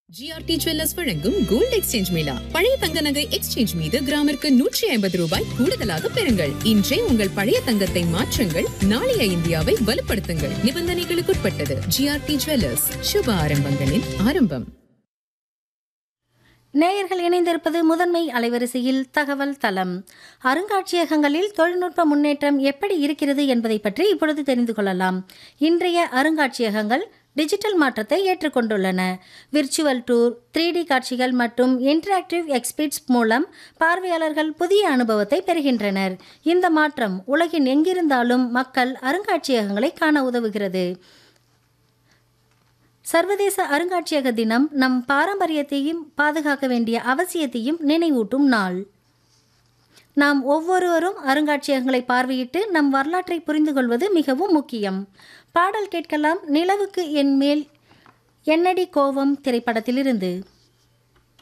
GRT jewellers வழங்கும் gold exchange mela பழைய தங்க நகை எக்ஸ்சேஞ்ச் மீது கிராமிற்கு நூற்றி ஐம்பது ரூபாய் கூடுதலாக பெறுங்கள் இன்றே உங்கள் பழைய தங்கத்தை மாற்றுங்கள் நாளைய இந்தியாவை வலுப்படுத்துங்கள் நிபந்தனைகளுக்குட்பட்டது ஜிஆர்டி ஜுவல்லர்ஸ் சுப ஆரம்பங்களின் ஆரம்பம் நேயர்கள் இணைந்திருப்பது முதன்மை அலைவரிசையில் தகவல் தளம் அருங்காட்சியகங்களில் தொழில்நுட்ப முன்னேற்றம் எப்படி இருக்கிறது என்பதை பற்றி இப்பொழுது தெரிந்து கொள்ளலாம் இன்றைய அருங்காட்சியகங்கள் டிஜிட்டல் மாற்றத்தை ஏற்றுக்கொண்டுள்ளன விர்ச்சுவல் டூர் த்ரீ டி காட்சிகள் மற்றும் இன்டராக்டிவ் எக்ஸ்பிட்ஸ் மூலம் பார்வையாளர்கள் புதிய அனுபவத்தை பெறுகின்றனர் இந்த மாற்றம் உலகின் எங்கிருந்தாலும் மக்கள் அருங்காட்சியகங்களை காண உதவுகிறது சர்வதேச அருங்காட்சியக தினம் நம் பாரம்பரியத்தையும் பாதுகாக்க வேண்டிய அவசியத்தையும் நினைவூட்டும் நாள் நாம் ஒவ்வொருவரும் அருங்காட்சியகங்களை பார்வையிட்டு நம் வரலாற்றை புரிந்து கொள்வது மிகவும் முக்கியம் பாடல் கேட்கலாம் நிலவுக்கு என் மேல் என்னடி கோபம் திரைப்படத்திலிருந்து